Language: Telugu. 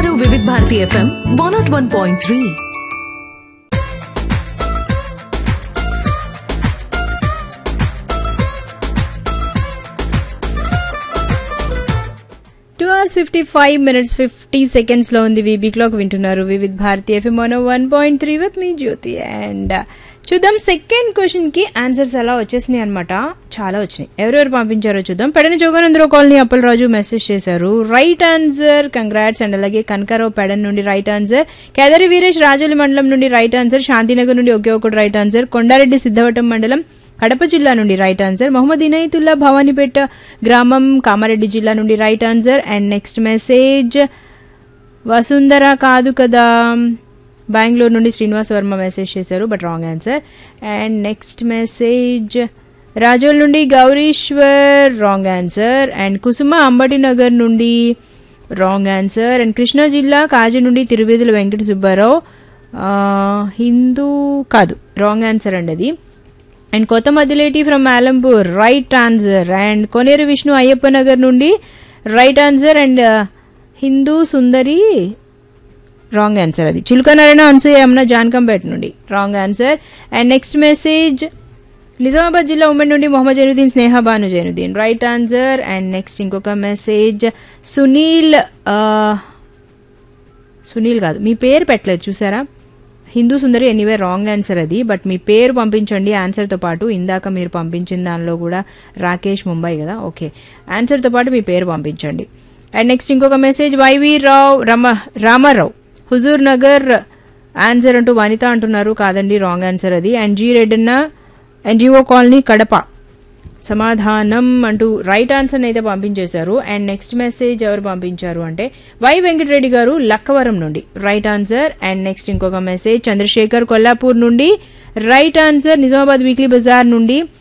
వింటున్నారు Vividh Bharati FM one not one point three two hours fifty five minutes fifty seconds లో ఉంది వీబీ క్లాక్ వింటున్నారు Vividh Bharati FM one one point three with మీ జ్యోతి అండ్ చూద్దాం సెకండ్ క్వశ్చన్ కి ఆన్సర్స్ అలా వచ్చేసినాయి అనమాట చాలా వచ్చినాయి ఎవరెవరు పంపించారో చూద్దాం పెడన జోగానందరావు కాలనీ అప్పలరాజు మెసేజ్ చేశారు రైట్ ఆన్సర్ కంగ్రాట్స్ అండ్ అలాగే కనకారావు పెడన్ నుండి రైట్ ఆన్సర్ కేదారి వీరేష్ రాజోలి మండలం నుండి రైట్ ఆన్సర్ శాంతినగర్ నుండి ఒకే ఒకటి రైట్ ఆన్సర్ కొండారెడ్డి సిద్ధవటం మండలం కడప జిల్లా నుండి రైట్ ఆన్సర్ మొహమ్మద్ ఇనాయతుల్లా భవానీపేట గ్రామం కామారెడ్డి జిల్లా నుండి right answer and next message Vasundhara కాదు కదా బెంగళూరు నుండి శ్రీనివాస్ వర్మ మెసేజ్ చేశారు but wrong answer and next message Rajol నుండి Gaurishwar wrong answer and Kusuma Ambati Nagar నుండి రాంగ్ ఆన్సర్ అండ్ కృష్ణా జిల్లా కాజీ నుండి తిరువేదుల వెంకట సుబ్బారావు ఆ, హిందూ కాదు రాంగ్ ఆన్సర్ అండి అది అండ్ కొత్త Madhileti from Alampur right answer and Koneru Vishnu Ayyappa Nagar నుండి right answer and Hindu Sundari wrong answer అది చిలుకనారాయణ అనసూయ యమున జాన్కంపేట నుండి wrong answer and next message Nizamabad జిల్లా ఉమ్మడి నుండి Mohammed Jainuddin Sneha Banu Jainuddin right answer and next ఇంకొక మెసేజ్ సునీల్ ఆ, సునీల్ కాదు మీ పేరు పెట్టలేదు చూసారా Hindu Sundari anyway wrong answer అది బట్ మీ పేరు పంపించండి ఆన్సర్తో పాటు ఇందాక మీరు పంపించిన దానిలో కూడా రాకేష్ ముంబై కదా ఓకే ఆన్సర్తో పాటు మీ పేరు పంపించండి అండ్ నెక్స్ట్ ఇంకొక message YV Rao Rama Ramarao Huzur Nagar answer అంటూ వనిత అంటున్నారు కాదండి రాంగ్ ఆన్సర్ అది and G Reddanna NGO colony Kadapa సమాధానం అంటూ రైట్ ఆన్సర్ అయితే పంపించేశారు అండ్ నెక్స్ట్ మెసేజ్ ఎవరు పంపించారు అంటే వై వెంకటరెడ్డి గారు లక్కవరం నుండి రైట్ ఆన్సర్ అండ్ నెక్స్ట్ ఇంకొక మెసేజ్ చంద్రశేఖర్ కొల్లాపూర్ నుండి రైట్ ఆన్సర్ నిజామాబాద్ వీక్లీ బజార్ నుండి